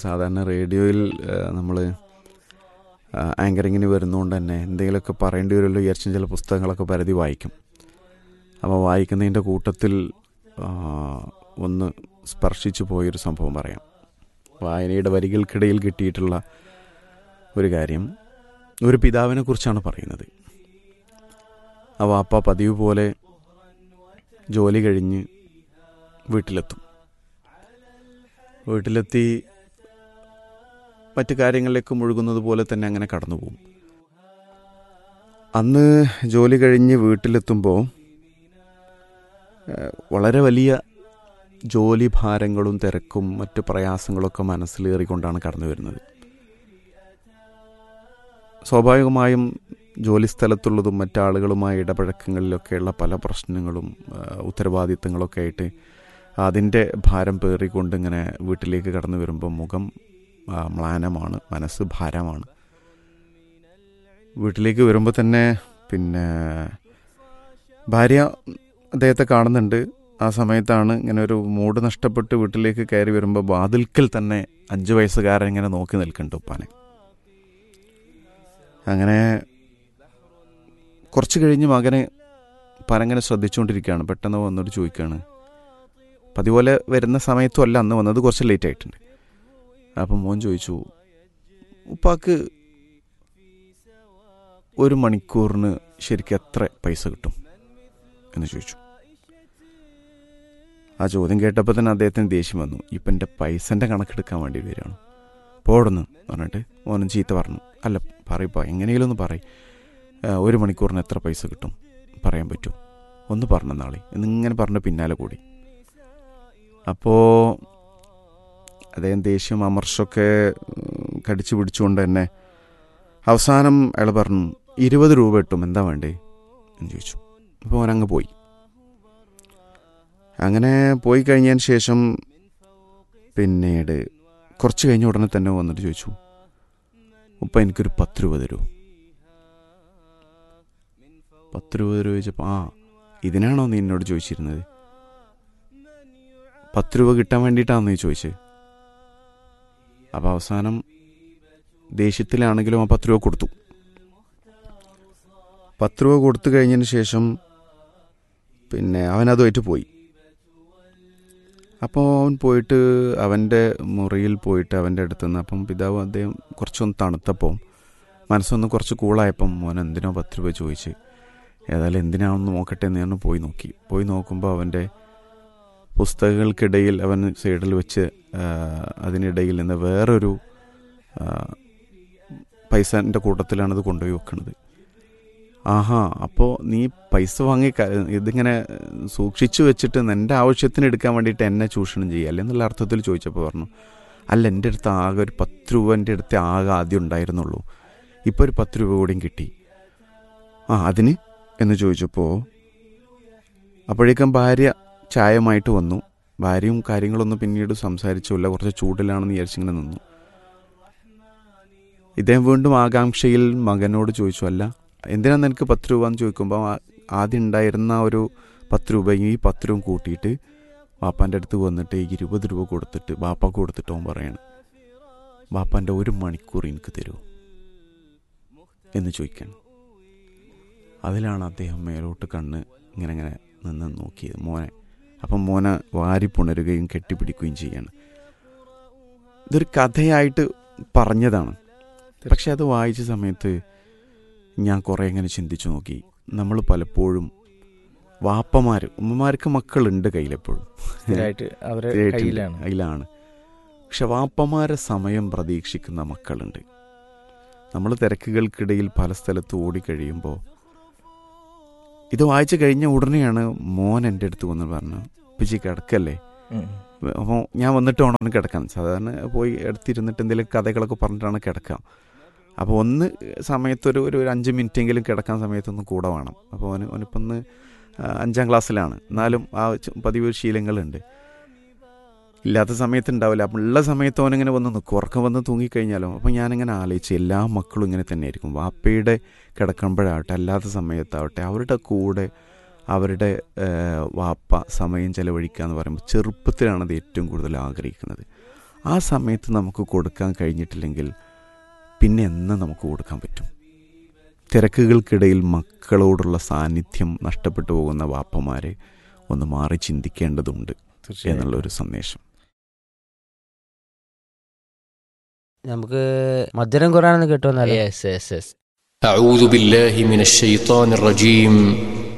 സാധാരണ റേഡിയോയിൽ നമ്മൾ ആങ്കറിങ്ങിന് വരുന്നതുകൊണ്ട് തന്നെ എന്തെങ്കിലുമൊക്കെ പറയേണ്ടി വരുമല്ലോ വിചാരിച്ചും ചില പുസ്തകങ്ങളൊക്കെ പരതി വായിക്കും അപ്പോൾ വായിക്കുന്നതിൻ്റെ കൂട്ടത്തിൽ ആ, ഒന്ന് സ്പർശിച്ചു പോയൊരു സംഭവം പറയാം വായനയുടെ വരികൾക്കിടയിൽ കിട്ടിയിട്ടുള്ള ഒരു കാര്യം ഒരു പിതാവിനെ കുറിച്ചാണ് പറയുന്നത് ആ വാപ്പ പതിവ് പോലെ ജോലി കഴിഞ്ഞ് വീട്ടിലെത്തും വീട്ടിലെത്തി മറ്റു കാര്യങ്ങളിലേക്ക് മുഴുകുന്നത് പോലെ തന്നെ അങ്ങനെ കടന്നു പോകും അന്ന് ജോലി കഴിഞ്ഞ് വീട്ടിലെത്തുമ്പോൾ ഏഹ്, വളരെ വലിയ ജോലി ഭാരങ്ങളും തിരക്കും മറ്റ് പ്രയാസങ്ങളൊക്കെ മനസ്സിലേറിക്കൊണ്ടാണ് കടന്നു വരുന്നത് സ്വാഭാവികമായും ജോലി സ്ഥലത്തുള്ളതും മറ്റാളുകളുമായി ഇടപഴക്കങ്ങളിലൊക്കെയുള്ള പല പ്രശ്നങ്ങളും ആ, ഉത്തരവാദിത്തങ്ങളൊക്കെ ആയിട്ട് അതിൻ്റെ ഭാരം പേറിക്കൊണ്ട് ഇങ്ങനെ വീട്ടിലേക്ക് കടന്നു വരുമ്പോൾ മുഖം ആ, മ്ലാനമാണ് മനസ്സ് ഭാരമാണ് വീട്ടിലേക്ക് വരുമ്പോൾ തന്നെ പിന്നെ ഭാര്യ അദ്ദേഹത്തെ കാണുന്നുണ്ട് ആ സമയത്താണ് ഇങ്ങനെ ഒരു മൂഡ് നഷ്ടപ്പെട്ട് വീട്ടിലേക്ക് കയറി വരുമ്പോൾ വാതിൽക്കൽ തന്നെ അഞ്ച് വയസ്സുകാരൻ ഇങ്ങനെ നോക്കി നിൽക്കുന്നുണ്ട് ഉപ്പാനെ അങ്ങനെ കുറച്ച് കഴിഞ്ഞ് മകനെ പനങ്ങനെ ശ്രദ്ധിച്ചുകൊണ്ടിരിക്കുകയാണ് പെട്ടെന്ന് വന്നിട്ട് ചോദിക്കുകയാണ് പതിപോലെ വരുന്ന സമയത്തും അല്ല അന്ന് വന്നത് കുറച്ച് ലേറ്റ് ആയിട്ടുണ്ട് അപ്പം മോൻ ചോദിച്ചു ഉപ്പാക്ക് ഒരു മണിക്കൂറിന് ശരിക്കും എത്ര പൈസ കിട്ടും എന്ന് ചോദിച്ചു ആ ചോദ്യം കേട്ടപ്പോൾ തന്നെ അദ്ദേഹത്തിന് ദേഷ്യം വന്നു ഇപ്പം എൻ്റെ പൈസൻ്റെ കണക്കെടുക്കാൻ വേണ്ടി വരികയാണ് പോടുന്നു പറഞ്ഞിട്ട് മോനും ചീത്ത പറഞ്ഞു അല്ല പറയപ്പോ എങ്ങനെയെങ്കിലും ഒന്ന് പറയും ഒരു മണിക്കൂറിന് എത്ര പൈസ കിട്ടും പറയാൻ പറ്റുമോ ഒന്ന് പറഞ്ഞ നാളെ എന്നിങ്ങനെ പറഞ്ഞ പിന്നാലെ കൂടി അപ്പോൾ അദ്ദേഹം ദേഷ്യം അമർഷമൊക്കെ ഉം, കടിച്ചു പിടിച്ചുകൊണ്ട് തന്നെ അവസാനം അയാൾ പറഞ്ഞു ഇരുപത് രൂപ കിട്ടും എന്താ വേണ്ടേ എന്ന് ചോദിച്ചു അപ്പോൾ അവനങ്ങ് പോയി അങ്ങനെ പോയി കഴിഞ്ഞതിന് ശേഷം പിന്നീട് കുറച്ച് കഴിഞ്ഞ ഉടനെ തന്നെ വന്നിട്ട് ചോദിച്ചു ഉപ്പ എനിക്കൊരു പത്ത് രൂപ തരൂ പത്ത് രൂപ തരൂ ചോദിച്ചപ്പോൾ ആ ഇതിനാണോ നീ എന്നോട് ചോദിച്ചിരുന്നത് പത്ത് രൂപ കിട്ടാൻ വേണ്ടിയിട്ടാണോ നീ ചോദിച്ചത് അപ്പോൾ അവസാനം ദേഷ്യത്തിലാണെങ്കിലും ആ പത്ത് രൂപ കൊടുത്തു പത്ത് രൂപ കൊടുത്തു കഴിഞ്ഞതിന് ശേഷം പിന്നെ അവനതുമായിട്ട് പോയി അപ്പോൾ അവൻ പോയിട്ട് അവൻ്റെ മുറിയിൽ പോയിട്ട് അവൻ്റെ അടുത്ത് നിന്ന് അപ്പം പിതാവ് അദ്ദേഹം കുറച്ചൊന്ന് തണുത്തപ്പോൾ മനസ്സൊന്ന് കുറച്ച് കൂളായപ്പം മോൻ എന്തിനോ പത്ത് രൂപ ചോദിച്ച് ഏതായാലും എന്തിനാണെന്ന് നോക്കട്ടെ എന്ന് ഞാൻ പോയി നോക്കി പോയി നോക്കുമ്പോൾ അവൻ്റെ പുസ്തകങ്ങൾക്കിടയിൽ അവൻ സൈഡിൽ വെച്ച് ആ, അതിനിടയിൽ നിന്ന് വേറൊരു ആ, പൈസൻ്റെ കൂട്ടത്തിലാണത് കൊണ്ടുപോയി വെക്കണത് ആഹാ അപ്പോൾ നീ പൈസ വാങ്ങി ക- ഇതിങ്ങനെ സൂക്ഷിച്ചു വെച്ചിട്ട് എൻ്റെ ആവശ്യത്തിന് എടുക്കാൻ വേണ്ടിയിട്ട് എന്നെ ചൂഷണം ചെയ്യുക എന്നുള്ള അർത്ഥത്തിൽ ചോദിച്ചപ്പോൾ പറഞ്ഞു അല്ല എൻ്റെ അടുത്ത് ആകെ ഒരു പത്ത് രൂപ എൻ്റെ അടുത്ത് ആകെ ആദ്യം ഉണ്ടായിരുന്നുള്ളൂ ഇപ്പോൾ ഒരു പത്ത് രൂപ കൂടിയും കിട്ടി ആ അതിന് എന്ന് ചോദിച്ചപ്പോൾ അപ്പോഴേക്കും ഭാര്യ ചായമായിട്ട് വന്നു ഭാര്യയും കാര്യങ്ങളൊന്നും പിന്നീട് സംസാരിച്ചില്ല കുറച്ച് ചൂടിലാണെന്ന് വിചാരിച്ചിങ്ങനെ നിന്നു ഇദ്ദേഹം വീണ്ടും ആകാംക്ഷയിൽ മകനോട് ചോദിച്ചു അല്ല എന്തിനാ നിനക്ക് പത്ത് രൂപ എന്ന് ചോദിക്കുമ്പോൾ ആ- ആദ്യം ഉണ്ടായിരുന്ന ഒരു പത്ത് രൂപ ഈ പത്ത് രൂപ കൂട്ടിയിട്ട് വാപ്പാൻ്റെ അടുത്ത് വന്നിട്ട് ഈ ഇരുപത് രൂപ കൊടുത്തിട്ട് ബാപ്പാക്ക് കൊടുത്തിട്ട് അവൻ പറയാണ് ബാപ്പാൻ്റെ ഒരു മണിക്കൂർ എനിക്ക് തരൂ എന്ന് ചോദിക്കാൻ അതിലാണ് അദ്ദേഹം മേലോട്ട് കണ്ണ് ഇങ്ങനെ ഇങ്ങനെ നിന്ന് നോക്കിയത് മോനെ അപ്പം മോനെ വാരി പുണരുകയും കെട്ടിപ്പിടിക്കുകയും ചെയ്യാണ് ഇതൊരു കഥയായിട്ട് പറഞ്ഞതാണ് പക്ഷെ അത് വായിച്ച സമയത്ത് ഞാൻ കുറേ ഇങ്ങനെ ചിന്തിച്ചു നോക്കി നമ്മൾ പലപ്പോഴും വാപ്പമാർ ഉമ്മമാർക്ക് മക്കളുണ്ട് കയ്യിലെപ്പോഴും സ്ഥിരമായിട്ട് അവരെ സ്ഥിരമായിട്ടുണ്ട്. കയ്യിലാണ് കയ്യിലാണ് പക്ഷെ വാപ്പമാരെ സമയം പ്രതീക്ഷിക്കുന്ന മക്കളുണ്ട് നമ്മൾ തിരക്കുകൾക്കിടയിൽ പല സ്ഥലത്ത് ഓടിക്കഴിയുമ്പോൾ ഇത് വായിച്ചു കഴിഞ്ഞ ഉടനെയാണ് മോൻ എൻ്റെ അടുത്ത് വന്ന് പറഞ്ഞു പിച്ചി കിടക്കല്ലേ ഉം. അപ്പോൾ ഞാൻ വന്നിട്ട് വേണം ഒന്ന് കിടക്കാൻ സാധാരണ പോയി എടുത്തിരുന്നിട്ട് എന്തെങ്കിലും കഥകളൊക്കെ പറഞ്ഞിട്ടാണ് കിടക്കാം അപ്പോൾ ഒന്ന് സമയത്തൊരു ഒരു ഒരു അഞ്ച് മിനിറ്റെങ്കിലും കിടക്കാൻ സമയത്തൊന്ന് കൂടെ വേണം അപ്പോൾ അവന് അവനിപ്പം ഒന്ന് ആ, അഞ്ചാം ക്ലാസ്സിലാണ് എന്നാലും ആ ച- പതിവ് ശീലങ്ങളുണ്ട് ഇല്ലാത്ത സമയത്ത് ഉണ്ടാവില്ല അപ്പം ഉള്ള സമയത്ത് അവനിങ്ങനെ വന്ന് നിൽക്കും ഉറക്കം വന്ന് തൂങ്ങിക്കഴിഞ്ഞാലോ അപ്പം ഞാനിങ്ങനെ ആലോചിച്ച് എല്ലാ മക്കളും ഇങ്ങനെ തന്നെയായിരിക്കും വാപ്പയുടെ കിടക്കുമ്പോഴാവട്ടെ അല്ലാത്ത സമയത്താവട്ടെ അവരുടെ കൂടെ അവരുടെ ഏഹ്, വാപ്പ സമയം ചെലവഴിക്കുക എന്ന് പറയുമ്പോൾ ചെറുപ്പത്തിലാണ് അത് ഏറ്റവും കൂടുതൽ ആഗ്രഹിക്കുന്നത് ആ സമയത്ത് നമുക്ക് കൊടുക്കാൻ കഴിഞ്ഞിട്ടില്ലെങ്കിൽ പിന്നെ എന്ന് നമുക്ക് കൊടുക്കാൻ പറ്റും തിരക്കുകൾക്കിടയിൽ മക്കളോടുള്ള സാന്നിധ്യം നഷ്ടപ്പെട്ടു പോകുന്ന വാപ്പമാരെ ഒന്ന് മാറി ചിന്തിക്കേണ്ടതുണ്ട് എന്നുള്ളൊരു സന്ദേശം നമുക്ക് മധുരം ഖുറാൻ കേട്ടോ എന്നാലോ يس يس يس أعوذ بالله من الشيطان الرجيم